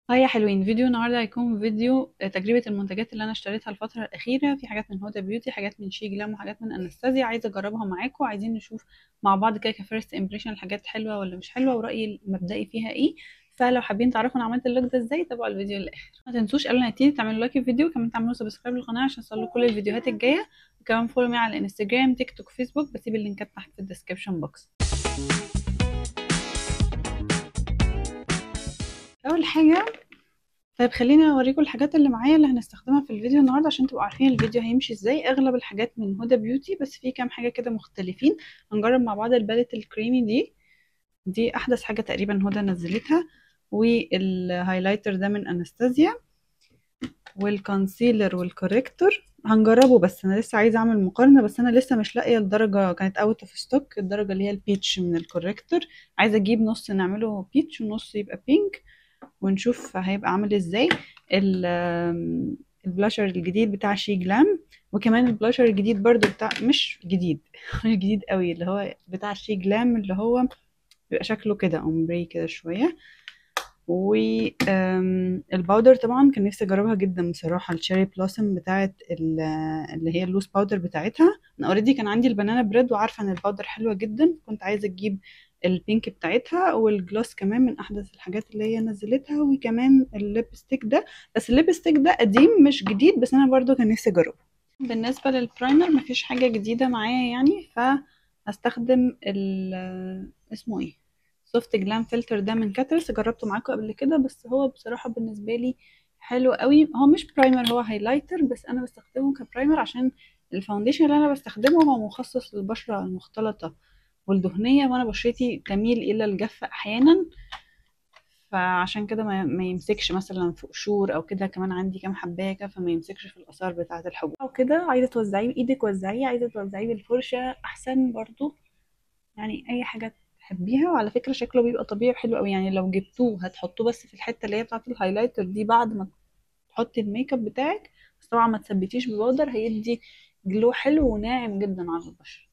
هاي يا حلوين فيديو النهارده هيكون فيديو تجربة المنتجات اللي انا اشتريتها الفترة الأخيرة في حاجات من هدى بيوتي حاجات من شي جلام وحاجات من انستازيا عايزة اجربها معاكم عايزين نشوف مع بعض كده كفيرست امبريشن الحاجات حلوة ولا مش حلوة ورأيي المبدئي فيها ايه فلو حابين تعرفوا انا عملت اللوك ده ازاي تابعوا الفيديو للاخر ما تنسوش قبل ما نبتدي تعملوا لايك الفيديو كمان تعملوا سبسكرايب للقناة عشان يوصلوا كل الفيديوهات الجاية وكمان فولو مي على الانستجرام تيك توك فيسبوك بسيب اللينكات تحت في الديسكربشن بوكس اول حاجة طيب خليني اوريكم الحاجات اللي معايا اللي هنستخدمها في الفيديو النهارده عشان تبقوا عارفين الفيديو هيمشي ازاي اغلب الحاجات من هدى بيوتي بس في كام حاجه كده مختلفين هنجرب مع بعض الباليت الكريمي دي دي احدث حاجه تقريبا هدى نزلتها والهايلايتر ده من انستازيا والكونسيلر والكوريكتور هنجربه بس انا لسه عايزه اعمل مقارنه بس انا لسه مش لاقيه الدرجه كانت اوت اوف ستوك الدرجه اللي هي البيتش من الكوريكتور عايزه اجيب نص نعمله بيتش ونص يبقى بينك ونشوف هيبقى عامل ازاي البلاشر الجديد بتاع شي جلام وكمان البلاشر الجديد برضو بتاع مش جديد مش جديد قوي اللي هو بتاع شي جلام اللي هو بيبقى شكله كده اومبري كده شويه والباودر طبعا كان نفسي اجربها جدا بصراحه الشيري بلاسم بتاعت اللي هي اللوز باودر بتاعتها انا اوريدي كان عندي البنانا بريد وعارفه ان الباودر حلوه جدا كنت عايزه اجيب البينك بتاعتها والجلوس كمان من احدث الحاجات اللي هي نزلتها وكمان الليبستيك ده بس الليبستيك ده قديم مش جديد بس انا برضو كان نفسي اجربه بالنسبه للبرايمر مفيش حاجه جديده معايا يعني فهستخدم ال اسمه ايه سوفت جلام فلتر ده من كاترس جربته معاكم قبل كده بس هو بصراحه بالنسبه لي حلو قوي هو مش برايمر هو هايلايتر بس انا بستخدمه كبرايمر عشان الفاونديشن اللي انا بستخدمه هو مخصص للبشره المختلطه والدهنيه وانا بشرتي تميل الى الجف احيانا فعشان كده ما يمسكش مثلا في قشور او كده كمان عندي كام حبايه كده فما يمسكش في الاثار بتاعه الحبوب او كده عايزه توزعيه بايدك وزعيه عايزه توزعيه بالفرشه احسن برضو يعني اي حاجه تحبيها وعلى فكره شكله بيبقى طبيعي حلو قوي يعني لو جبتوه هتحطوه بس في الحته اللي هي بتاعه الهايلايتر دي بعد ما تحطي الميك اب بتاعك بس طبعا ما تثبتيش ببودر هيدي جلو حلو وناعم جدا على البشره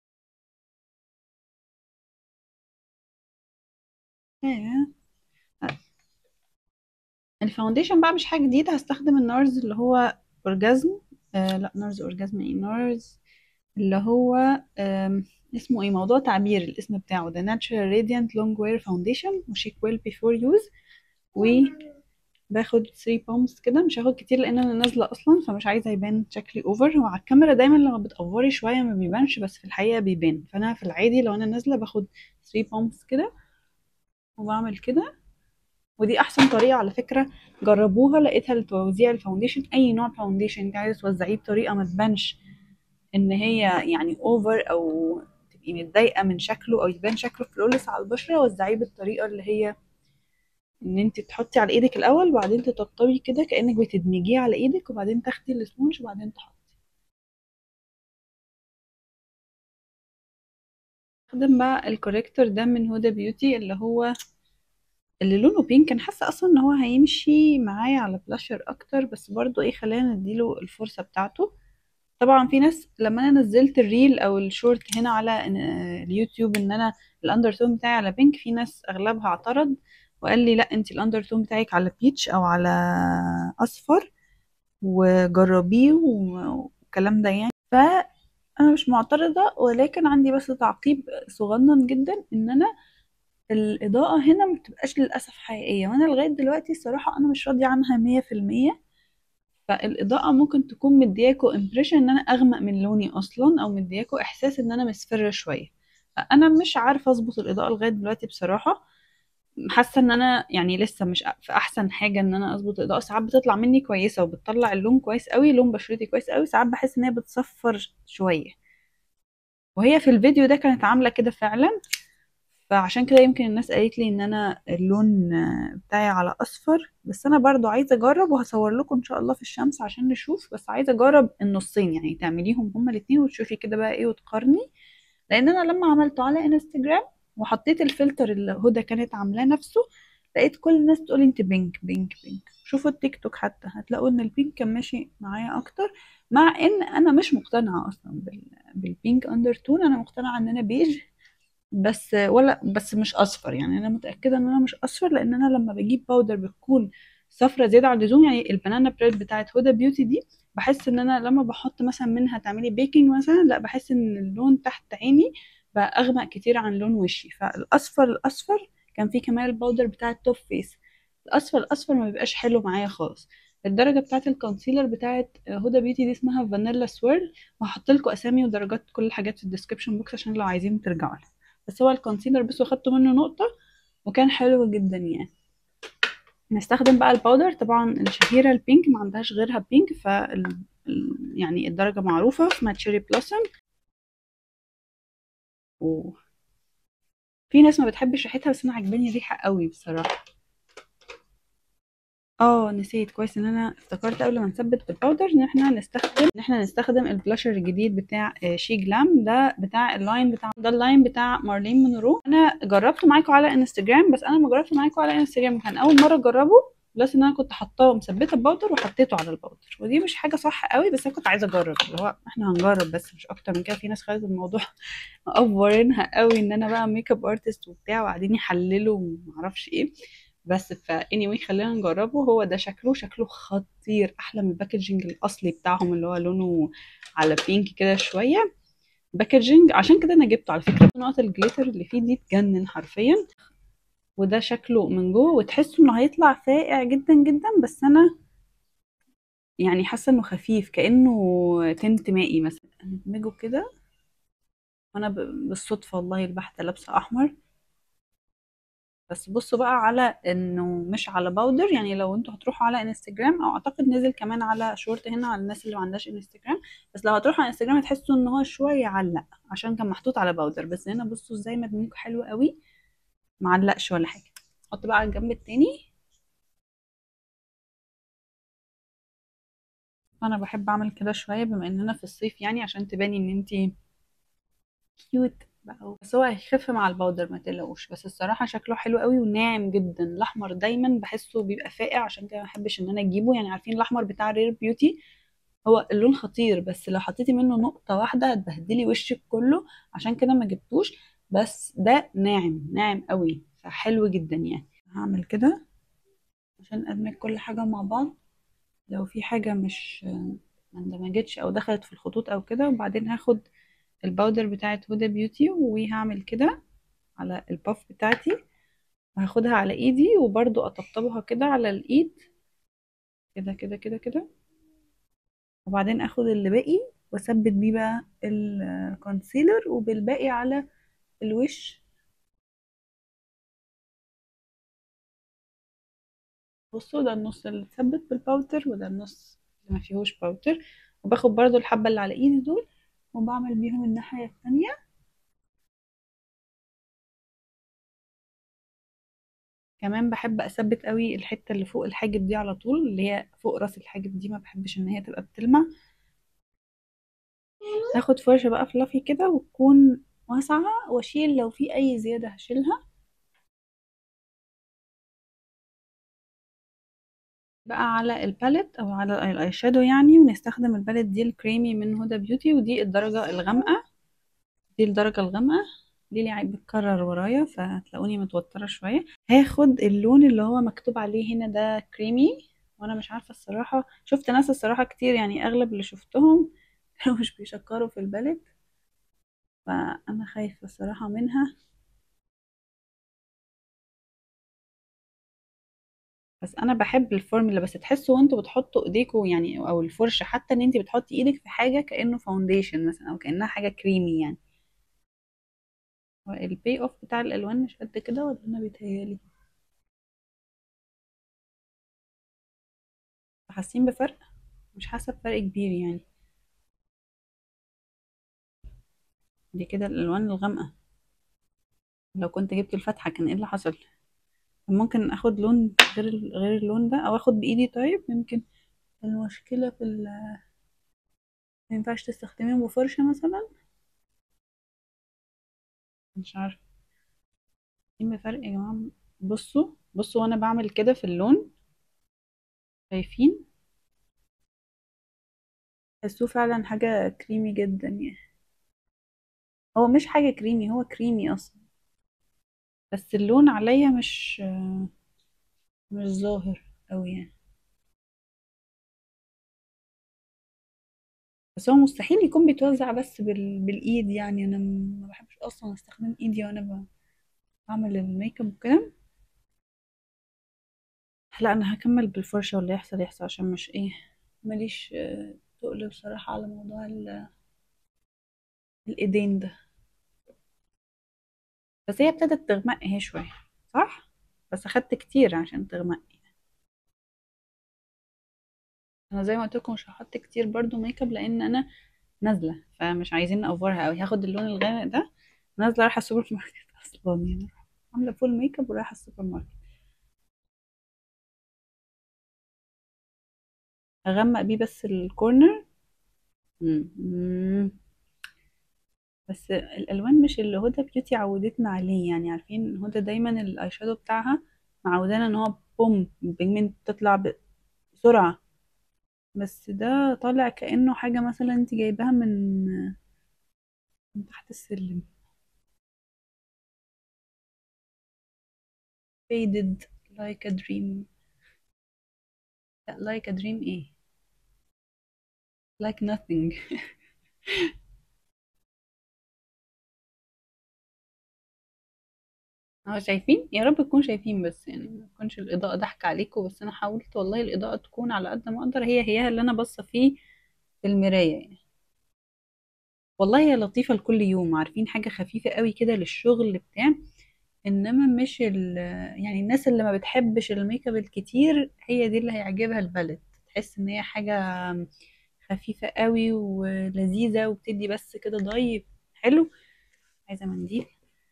الفاونديشن بقى مش حاجه جديده هستخدم النارز اللي هو اورجازم آه لا نارز اورجازم ايه نارز اللي هو آه اسمه ايه موضوع تعبير الاسم بتاعه ده ناتشرال راديانت لونج وير فاونديشن وشيك ويل بيفور يوز و باخد 3 بومز كده مش هاخد كتير لان انا نازله اصلا فمش عايزه يبان شكلي اوفر وعلى الكاميرا دايما لما بتقفري شويه ما بيبانش بس في الحقيقه بيبان فانا في العادي لو انا نازله باخد 3 بومز كده وبعمل كده ودي احسن طريقه على فكره جربوها لقيتها لتوزيع الفاونديشن اي نوع فاونديشن انت عايزه توزعيه بطريقه ما تبانش ان هي يعني اوفر او تبقي متضايقه من شكله او يبان شكله فلولس على البشره وزعيه بالطريقه اللي هي ان انت تحطي على ايدك الاول وبعدين تطبطبي كده كانك بتدمجيه على ايدك وبعدين تاخدي الاسبونج وبعدين تحطي استخدم بقى الكوريكتور ده من هدى بيوتي اللي هو اللي لونه بينك انا حاسه اصلا ان هو هيمشي معايا على بلاشر اكتر بس برضو ايه خلينا نديله الفرصه بتاعته طبعا في ناس لما انا نزلت الريل او الشورت هنا على اليوتيوب ان انا الاندر تون بتاعي على بينك في ناس اغلبها اعترض وقال لي لا انت الاندر تون بتاعك على بيتش او على اصفر وجربيه والكلام ده يعني فانا مش معترضه ولكن عندي بس تعقيب صغنن جدا ان انا الإضاءة هنا ما بتبقاش للأسف حقيقية وأنا لغاية دلوقتي الصراحة أنا مش راضية عنها مية في المية فالإضاءة ممكن تكون مدياكوا امبريشن إن أنا أغمق من لوني أصلا أو مدياكوا إحساس إن أنا مصفرة شوية فأنا مش عارفة أظبط الإضاءة لغاية دلوقتي بصراحة حاسة إن أنا يعني لسه مش في أحسن حاجة إن أنا أظبط الإضاءة ساعات بتطلع مني كويسة وبتطلع اللون كويس قوي لون بشرتي كويس قوي ساعات بحس إن هي بتصفر شوية وهي في الفيديو ده كانت عاملة كده فعلا فعشان كده يمكن الناس قالت لي ان انا اللون بتاعي على اصفر بس انا برضو عايزه اجرب وهصور لكم ان شاء الله في الشمس عشان نشوف بس عايزه اجرب النصين يعني تعمليهم هما الاتنين وتشوفي كده بقى ايه وتقارني لان انا لما عملته على انستجرام وحطيت الفلتر اللي هدى كانت عاملاه نفسه لقيت كل الناس تقول انت بينك بينك بينك شوفوا التيك توك حتى هتلاقوا ان البينك كان ماشي معايا اكتر مع ان انا مش مقتنعه اصلا بالبينك اندر تون انا مقتنعه ان انا بيج بس ولا بس مش اصفر يعني انا متاكده ان انا مش اصفر لان انا لما بجيب باودر بتكون صفرة زيادة عن اللزوم يعني البنانا بريد بتاعت هدى بيوتي دي بحس ان انا لما بحط مثلا منها تعملي بيكنج مثلا لا بحس ان اللون تحت عيني بقى اغمق كتير عن لون وشي فالاصفر الاصفر كان فيه كمان الباودر بتاع التوب فيس الاصفر الاصفر ما بيبقاش حلو معايا خالص الدرجة بتاعت الكونسيلر بتاعت هدى بيوتي دي اسمها فانيلا سويرل وهحط لكم اسامي ودرجات كل الحاجات في الديسكربشن بوكس عشان لو عايزين ترجعوا لها بس هو الكونسيلر بس واخدته منه نقطة وكان حلو جدا يعني نستخدم بقى الباودر طبعا الشهيرة البينك ما عندهاش غيرها بينك ف يعني الدرجة معروفة اسمها تشيري بلاسم و في ناس ما بتحبش ريحتها بس انا عجباني الريحة قوي بصراحة اه نسيت كويس ان انا افتكرت قبل ما نثبت بالباودر ان احنا نستخدم ان احنا نستخدم البلاشر الجديد بتاع شي جلام ده بتاع اللاين بتاع ده اللاين بتاع مارلين مونرو انا جربته معاكم على انستجرام بس انا ما جربته معاكم على انستجرام كان اول مره اجربه بلس ان انا كنت حاطاه مثبته الباودر وحطيته على الباودر ودي مش حاجه صح قوي بس انا كنت عايزه اجرب اللي هو احنا هنجرب بس مش اكتر من كده في ناس خدت الموضوع مقفرينها قوي ان انا بقى ميك اب ارتست وبتاع وقاعدين يحللوا ومعرفش ايه بس فا anyway خلينا نجربه هو ده شكله شكله خطير احلى من الباكجينج الاصلي بتاعهم اللي هو لونه على بينك كده شويه باكجينج عشان كده انا جبته على فكره نقط الجليتر اللي فيه دي تجنن حرفيا وده شكله من جوه وتحسوا انه هيطلع فاقع جدا جدا بس انا يعني حاسه انه خفيف كانه تنت مائي مثلا ندمجه كده وانا بالصدفه والله البحته لابسه احمر بس بصوا بقى على انه مش على باودر يعني لو انتوا هتروحوا على انستجرام او اعتقد نزل كمان على شورت هنا على الناس اللي ما عندهاش انستجرام بس لو هتروحوا على انستجرام هتحسوا ان هو شويه علق عشان كان محطوط على باودر بس هنا بصوا ازاي مدموج حلو قوي معلقش ولا حاجه احط بقى على الجنب التاني انا بحب اعمل كده شويه بما اننا في الصيف يعني عشان تباني ان انتي كيوت بقى بس هو هيخف مع الباودر ما تقلقوش بس الصراحه شكله حلو قوي وناعم جدا الاحمر دايما بحسه بيبقى فاقع عشان كده ما بحبش ان انا اجيبه يعني عارفين الاحمر بتاع رير بيوتي هو اللون خطير بس لو حطيتي منه نقطه واحده هتبهدلي وشك كله عشان كده ما جبتوش بس ده ناعم ناعم قوي فحلو جدا يعني هعمل كده عشان ادمج كل حاجه مع بعض لو في حاجه مش ما اندمجتش او دخلت في الخطوط او كده وبعدين هاخد الباودر بتاعت هدى بيوتي وهعمل كده على الباف بتاعتي وهاخدها على ايدي وبرضو اطبطبها كده على الايد كده كده كده كده وبعدين اخد اللي باقي واثبت بيه بقى الكونسيلر وبالباقي على الوش بصوا ده النص اللي اتثبت بالباودر وده النص اللي ما فيهوش باودر وباخد برضو الحبة اللي على ايدي دول وبعمل بيهم الناحية التانية كمان بحب اثبت قوي الحتة اللي فوق الحاجب دي على طول اللي هي فوق راس الحاجب دي ما بحبش ان هي تبقى بتلمع هاخد فرشة بقى فلافي كده وتكون واسعة واشيل لو في اي زيادة هشيلها بقى على الباليت او على الاي شادو يعني ونستخدم الباليت دي الكريمي من هدى بيوتي ودي الدرجة الغامقة دي الدرجة الغامقة دي اللي بتكرر ورايا فهتلاقوني متوترة شوية هاخد اللون اللي هو مكتوب عليه هنا ده كريمي وانا مش عارفة الصراحة شفت ناس الصراحة كتير يعني اغلب اللي شفتهم كانوا مش بيشكروا في الباليت فانا خايفة الصراحة منها بس انا بحب الفورمولا بس تحسوا وانتوا بتحطوا ايديكوا يعني او الفرشه حتى ان انت بتحطي ايدك في حاجه كانه فاونديشن مثلا او كانها حاجه كريمي يعني البي اوف بتاع الالوان مش قد كده ولا انا بيتهيالي حاسين بفرق مش حاسه بفرق كبير يعني دي كده الالوان الغامقه لو كنت جبت الفاتحه كان ايه اللي حصل ممكن اخد لون غير غير اللون ده او اخد بايدي طيب يمكن المشكله في ال ما ينفعش تستخدميهم بفرشه مثلا مش عارفه ايه فرق يا جماعه بصوا بصوا وانا بعمل كده في اللون شايفين تحسوه فعلا حاجه كريمي جدا يعني هو مش حاجة كريمي هو كريمي اصلا بس اللون عليا مش مش ظاهر اوي يعني بس هو مستحيل يكون بيتوزع بس بال... بالايد يعني انا ما بحبش اصلا استخدم ايدي وانا ب- بعمل الميك اب وكده لا انا هكمل بالفرشة واللي يحصل يحصل عشان مش ايه ماليش آه، تقل بصراحة على موضوع ال- الايدين ده بس هي ابتدت تغمق اهي شوية صح بس اخدت كتير عشان تغمق انا زي ما قلت لكم مش هحط كتير برضو ميك اب لان انا نازله فمش عايزين نأفورها قوي هاخد اللون الغامق ده نازله رايحه السوبر ماركت اصلا يعني عامله فول ميك اب ورايحه السوبر ماركت اغمق بيه بس الكورنر مم. بس الالوان مش اللي هدى بيوتي عودتنا عليه يعني عارفين هدى دايما الاي شادو بتاعها معودانا ان هو بوم بيجمنت تطلع بسرعه بس ده طالع كأنه حاجه مثلا انت جايباها من من تحت السلم faded like a dream لا like a dream ايه like nothing اه شايفين يا رب تكونوا شايفين بس يعني ما تكونش الإضاءة ضحك عليكم بس أنا حاولت والله الإضاءة تكون على قد ما أقدر هي هي اللي أنا باصة فيه في المراية يعني والله هي لطيفة لكل يوم عارفين حاجة خفيفة قوي كده للشغل بتاع إنما مش ال يعني الناس اللي ما بتحبش الميك اب الكتير هي دي اللي هيعجبها البالت تحس إن هي حاجة خفيفة قوي ولذيذة وبتدي بس كده ضي حلو عايزة منديل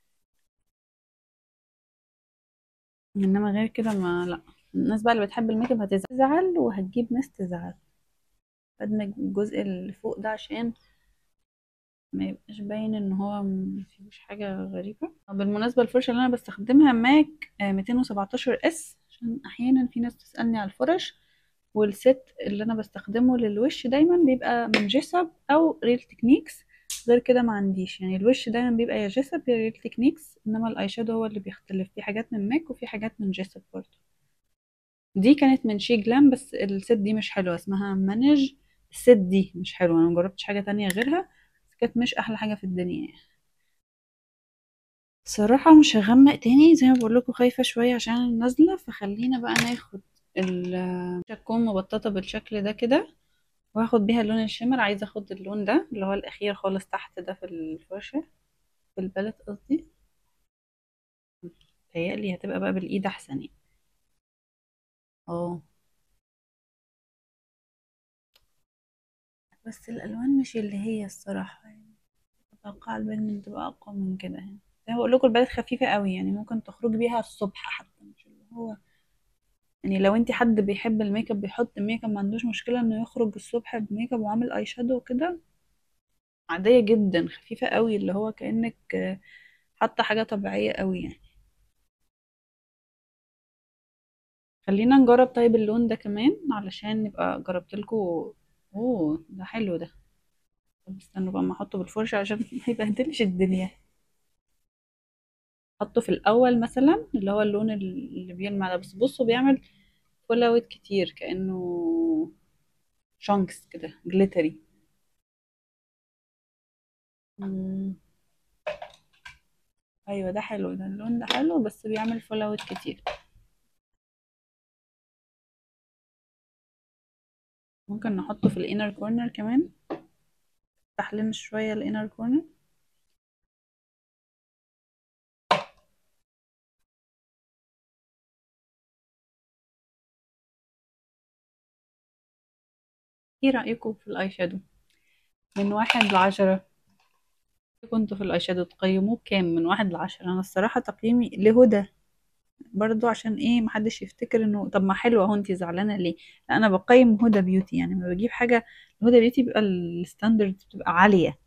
انما غير كده ما لا الناس بقى اللي بتحب الميك اب هتزعل وهتجيب ناس تزعل ادمج الجزء اللي فوق ده عشان ما يبقاش باين ان هو ما فيهوش حاجه غريبه بالمناسبه الفرشه اللي انا بستخدمها ماك آه، 217 اس عشان احيانا في ناس تسالني على الفرش والست اللي انا بستخدمه للوش دايما بيبقى من جيسب او ريل تكنيكس غير كده ما عنديش يعني الوش دايما بيبقى يا جيسب يا ريل تكنيكس انما الاي شادو هو اللي بيختلف في حاجات من ماك وفي حاجات من جيسب برضه دي كانت من شي جلام بس الست دي مش حلوة اسمها مانج الست دي مش حلوة انا مجربتش حاجة تانية غيرها بس كانت مش احلى حاجة في الدنيا يعني صراحة مش هغمق تاني زي ما بقولكوا خايفة شوية عشان نازلة فخلينا بقى ناخد ال تكون مبططة بالشكل ده كده وهاخد بيها اللون الشمر عايزة اخد اللون ده اللي هو الاخير خالص تحت ده في الفرشة في البالت قصدي متهيألي هتبقى بقى بالايد احسن يعني اه بس الالوان مش اللي هي الصراحة يعني اتوقع البنت تبقى اقوى من كده يعني زي ما بقول لكم البلد خفيفة قوي يعني ممكن تخرج بيها الصبح حتى مش اللي هو يعني لو انت حد بيحب الميك اب بيحط ميك اب ما عندوش مشكلة انه يخرج الصبح بميك اب وعامل اي شادو وكده عادية جدا خفيفة قوي اللي هو كأنك آه، حاطة حاجة طبيعية قوي يعني خلينا نجرب طيب اللون ده كمان علشان نبقى جربت لكم اوه ده حلو ده طب استنوا بقى ما احطه بالفرشة عشان ما يبهدلش الدنيا احطه في الاول مثلا اللي هو اللون اللي بيلمع ده بس بصوا بيعمل فول اوت كتير كأنه شانكس كده جليتري مم. ايوه ده حلو ده اللون ده حلو بس بيعمل فول اوت كتير ممكن نحطه في الانر كورنر كمان افتح لنا شويه الانر كورنر ايه رأيكم في الاي شادو من واحد لعشرة كنتوا في الاي شادو تقيموه بكام من واحد لعشرة انا الصراحة تقييمي لهدى برضو عشان ايه محدش يفتكر انه طب ما حلوة اهو انتي زعلانة ليه لا انا بقيم هدى بيوتي يعني لما بجيب حاجة هدى بيوتي بيبقى الستاندرد بتبقى عالية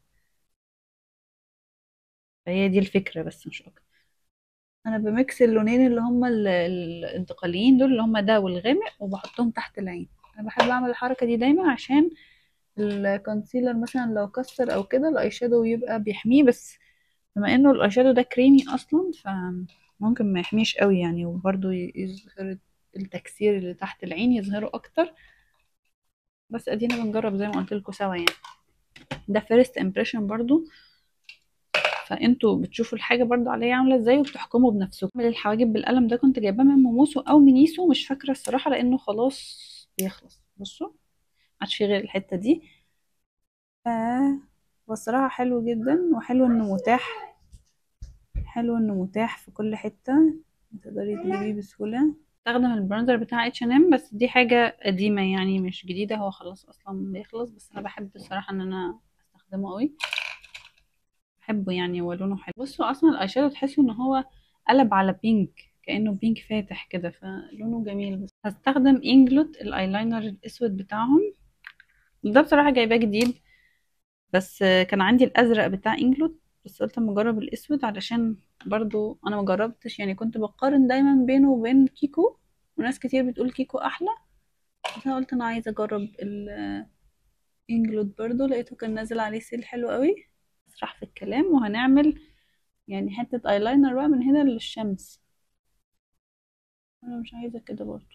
فهي دي الفكرة بس مش اكتر انا بميكس اللونين اللي هما ال- ال- الانتقاليين دول اللي هما ده والغامق وبحطهم تحت العين انا بحب اعمل الحركة دي دايما عشان الكونسيلر مثلا لو كسر او كده الاي شادو يبقى بيحميه بس بما انه الاي شادو ده كريمي اصلا فممكن ما يحميش قوي يعني وبرده يظهر التكسير اللي تحت العين يظهره اكتر بس ادينا بنجرب زي ما قلت لكم سوا يعني ده فيرست امبريشن برضو فانتوا بتشوفوا الحاجه برضو عليا عامله ازاي وبتحكموا بنفسكم من الحواجب بالقلم ده كنت جايباه من موموسو او مينيسو مش فاكره الصراحه لانه خلاص بيخلص بصوا عادش في غير الحته دي ف والصراحه حلو جدا وحلو انه متاح حلو انه متاح في كل حته تقدري تجيبيه بسهوله استخدم البرونزر بتاع اتش ان ام بس دي حاجه قديمه يعني مش جديده هو خلاص اصلا بيخلص بس انا بحب الصراحه ان انا استخدمه قوي بحبه يعني هو لونه حلو بصوا اصلا الاي شادو تحسوا ان هو قلب على بينك كانه بينك فاتح كده فلونه جميل بس هستخدم انجلوت الايلاينر الاسود بتاعهم ده بصراحه جايباه جديد بس كان عندي الازرق بتاع انجلوت بس قلت اما اجرب الاسود علشان برضو انا ما جربتش يعني كنت بقارن دايما بينه وبين كيكو وناس كتير بتقول كيكو احلى بس انا قلت انا عايزه اجرب الانجلوت برضو لقيته كان نازل عليه سيل حلو قوي اسرح في الكلام وهنعمل يعني حته ايلاينر بقى من هنا للشمس انا مش عايزه كده برضو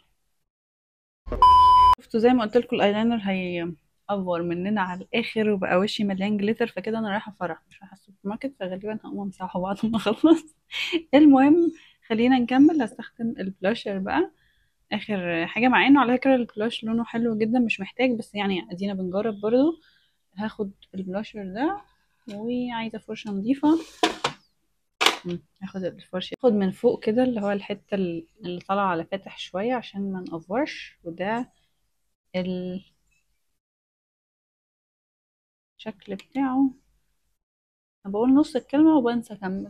شفتوا زي ما قلت لكم الايلاينر هي افور مننا على الاخر وبقى وشي مليان جليتر فكده انا رايحه فرح مش رايحه السوبر ماركت فغالبا هقوم امسحه بعد ما اخلص المهم خلينا نكمل هستخدم البلاشر بقى اخر حاجه مع انه على فكره البلاش لونه حلو جدا مش محتاج بس يعني ادينا بنجرب برضو هاخد البلاشر ده وعايزه فرشه نظيفه هاخد الفرشه هاخد من فوق كده اللي هو الحته اللي طالعه على فاتح شويه عشان ما نقفرش وده ال الشكل بتاعه انا بقول نص الكلمة وبنسى اكمل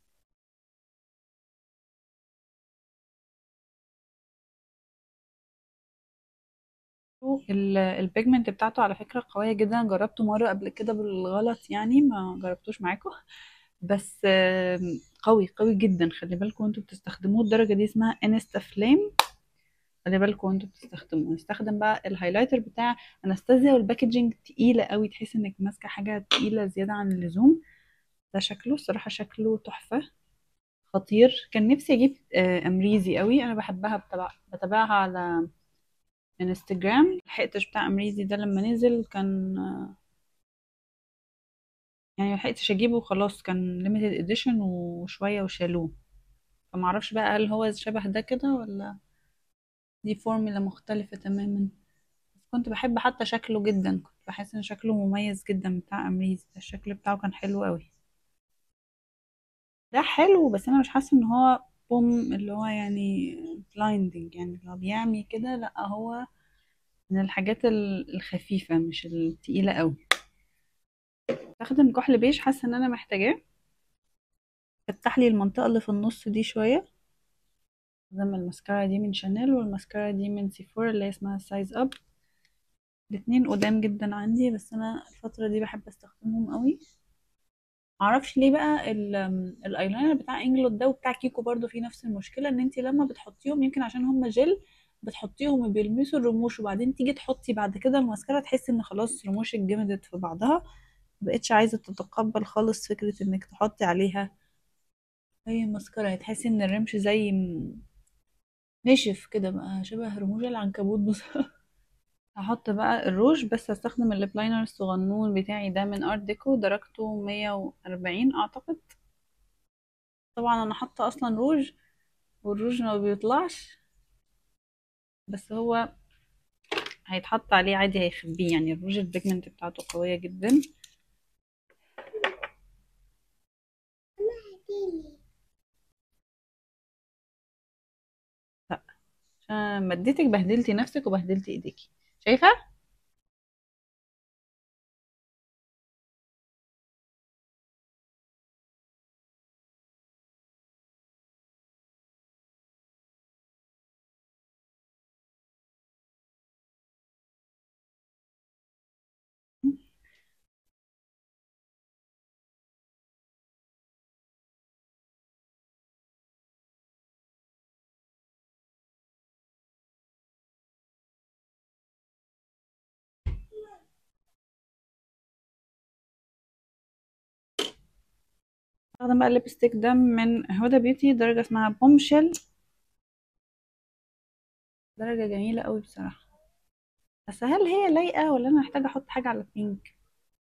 البيجمنت بتاعته على فكرة قوية جدا جربته مرة قبل كده بالغلط يعني ما جربتوش معاكم بس قوي قوي جدا خلي بالكم انتوا بتستخدموه الدرجة دي اسمها انستا فليم خلي بالكم وانتوا بتستخدموه نستخدم بقى الهايلايتر بتاع انستازيا والباكجينج تقيله قوي تحس انك ماسكه حاجه تقيله زياده عن اللزوم ده شكله الصراحه شكله تحفه خطير كان نفسي اجيب امريزي قوي انا بحبها بتابع بتابعها على انستجرام لحقتش بتاع امريزي ده لما نزل كان يعني ملحقتش اجيبه وخلاص كان ليميتد اديشن وشويه وشالوه فمعرفش بقى هل هو شبه ده كده ولا دي فورمولا مختلفة تماما بس كنت بحب حتى شكله جدا كنت بحس ان شكله مميز جدا بتاع امريز الشكل بتاعه كان حلو قوي ده حلو بس انا مش حاسه ان هو بوم اللي هو يعني بلايندنج يعني اللي هو بيعمي كده لا هو من الحاجات الخفيفة مش التقيلة قوي استخدم كحل بيج حاسه ان انا محتاجاه فتح لي المنطقة اللي في النص دي شوية استخدم الماسكارا دي من شانيل والماسكارا دي من سيفورا اللي اسمها سايز اب الاتنين قدام جدا عندي بس انا الفترة دي بحب استخدمهم قوي معرفش ليه بقى الايلاينر بتاع انجلوت ده وبتاع كيكو برضو في نفس المشكلة ان انت لما بتحطيهم يمكن عشان هما جل بتحطيهم وبيلمسوا الرموش وبعدين تيجي تحطي بعد كده الماسكارا تحسي ان خلاص رموشك جمدت في بعضها مبقتش عايزة تتقبل خالص فكرة انك تحطي عليها اي ماسكارا تحسي ان الرمش زي نشف كده بقى شبه رموش العنكبوت بص هحط بقى الروج بس هستخدم الليب لاينر الصغنون بتاعي ده من ارت ديكو درجته مية وأربعين اعتقد طبعا انا حاطه اصلا روج والروج ما بيطلعش بس هو هيتحط عليه عادي هيخبيه يعني الروج البيجمنت بتاعته قويه جدا لا عشان مديتك بهدلتي نفسك وبهدلتي ايديكي شايفه هستخدم بقى الليبستيك ده من هدى بيوتي درجة اسمها بومشيل درجة جميلة قوي بصراحة بس هل هي لايقة ولا انا محتاجة احط حاجة على بينك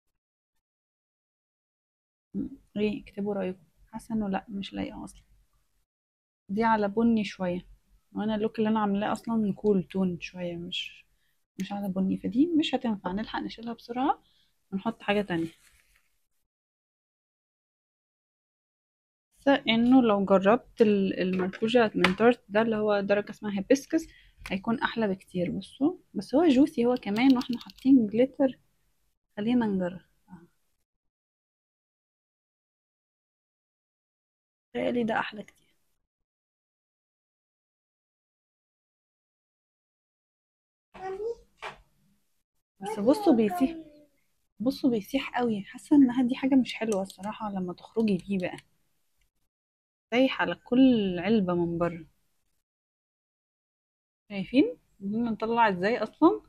م، ايه اكتبوا رأيكم حاسة انه لا مش لايقة اصلا دي على بني شوية وانا اللوك اللي انا عاملاه اصلا كول تون شوية مش مش على بني فدي مش هتنفع نلحق نشيلها بسرعة ونحط حاجة تانية حاسة انه لو جربت ال- المركوجة من تارت ده اللي هو درجة اسمها هيبسكس هيكون احلى بكتير بصوا بس هو جوسي هو كمان واحنا حاطين جليتر خلينا نجرب تهيألي ده احلى كتير بس بصوا بيسيح بصوا بيسيح قوي حاسه انها دي حاجه مش حلوه الصراحه لما تخرجي بيه بقى سايح على كل علبه من بره شايفين بدنا نطلع ازاي اصلا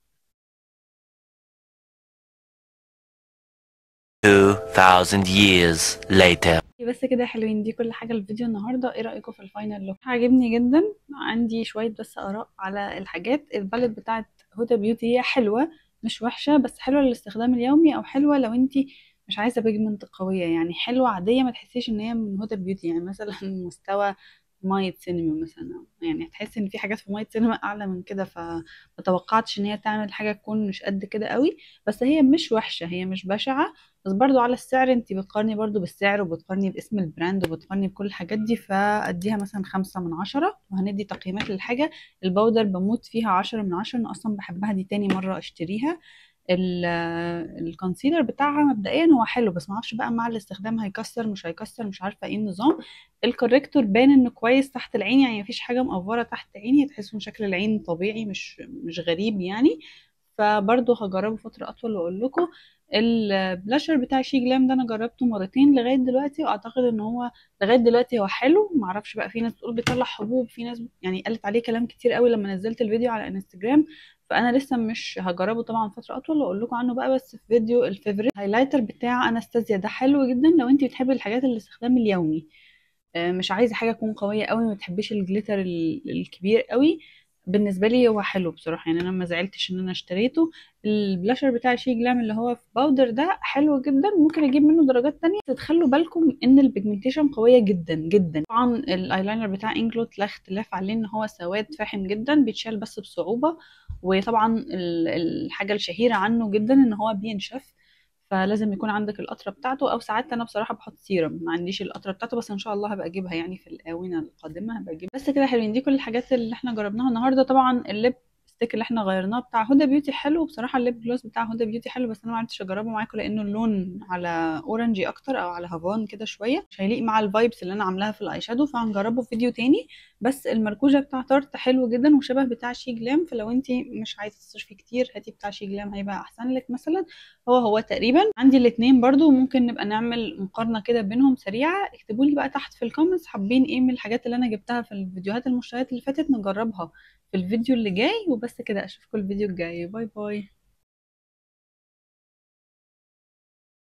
2000 years later. بس كده يا حلوين دي كل حاجه الفيديو النهارده ايه رايكم في الفاينل لوك عاجبني جدا عندي شويه بس اراء على الحاجات الباليت بتاعت هدى بيوتي هي حلوه مش وحشه بس حلوه للاستخدام اليومي او حلوه لو انتي مش عايزه بيجمنت قويه يعني حلوه عاديه ما تحسيش ان هي من هدى بيوتي يعني مثلا مستوى مايت سينما مثلا يعني هتحسي ان في حاجات في مايت سينما اعلى من كده فمتوقعتش ان هي تعمل حاجه تكون مش قد كده قوي بس هي مش وحشه هي مش بشعه بس برضو على السعر انت بتقارني برضو بالسعر وبتقارني باسم البراند وبتقارني بكل الحاجات دي فاديها مثلا خمسة من عشرة وهندي تقييمات للحاجة البودر بموت فيها عشرة من عشرة انا اصلا بحبها دي تاني مرة اشتريها ال- الكونسيلر بتاعها مبدئيا هو حلو بس معرفش بقى مع الاستخدام هيكسر مش هيكسر مش عارفه ايه النظام الكوريكتور بان انه كويس تحت العين يعني مفيش حاجه مقفره تحت عيني تحسوا ان شكل العين طبيعي مش مش غريب يعني فبرضه هجربه فتره اطول واقول لكم البلاشر بتاع شي جلام ده انا جربته مرتين لغايه دلوقتي واعتقد ان هو لغايه دلوقتي هو حلو معرفش بقى في ناس بتقول بيطلع حبوب في ناس يعني قالت عليه كلام كتير قوي لما نزلت الفيديو على انستجرام فانا لسه مش هجربه طبعا فتره اطول واقول لكم عنه بقى بس في فيديو الفيفوريت هايلايتر بتاع انستازيا ده حلو جدا لو انت بتحبي الحاجات الاستخدام اليومي آه، مش عايزه حاجه تكون قويه قوي ما تحبيش الجليتر ال- الكبير قوي بالنسبه لي هو حلو بصراحه يعني انا ما زعلتش ان انا اشتريته البلاشر بتاع شي جلام اللي هو في باودر ده حلو جدا ممكن اجيب منه درجات تانية بس تخلوا بالكم ان البيجمنتيشن قويه جدا جدا طبعا الايلاينر بتاع انجلوت لا اختلاف عليه ان هو سواد فاحم جدا بيتشال بس بصعوبه وطبعا ال- الحاجه الشهيره عنه جدا ان هو بينشف فلازم يكون عندك القطره بتاعته او ساعات انا بصراحه بحط سيرم ما عنديش القطره بتاعته بس ان شاء الله هبقى اجيبها يعني في الاونه القادمه هبقى اجيبها بس كده حلوين دي كل الحاجات اللي احنا جربناها النهارده طبعا الليب ستيك اللي احنا غيرناه بتاع هدى بيوتي حلو بصراحه الليب جلوس بتاع هدى بيوتي حلو بس انا ما عرفتش اجربه معاكم لانه اللون على اورنجي اكتر او على هافان كده شويه مش هيليق مع الفايبس اللي انا عاملاها في الاي شادو فهنجربه في فيديو تاني بس المركوجه بتاع تارت حلو جدا وشبه بتاع شي جلام فلو انت مش عايزه تصرفي كتير هاتي بتاع شي جلام هيبقى احسن لك مثلا هو هو تقريبا عندي الاتنين برضو ممكن نبقى نعمل مقارنة كده بينهم سريعة اكتبوا لي بقى تحت في الكومنتس حابين ايه من الحاجات اللي انا جبتها في الفيديوهات المشتريات اللي فاتت نجربها في الفيديو اللي جاي وبس كده اشوفكم الفيديو الجاي باي باي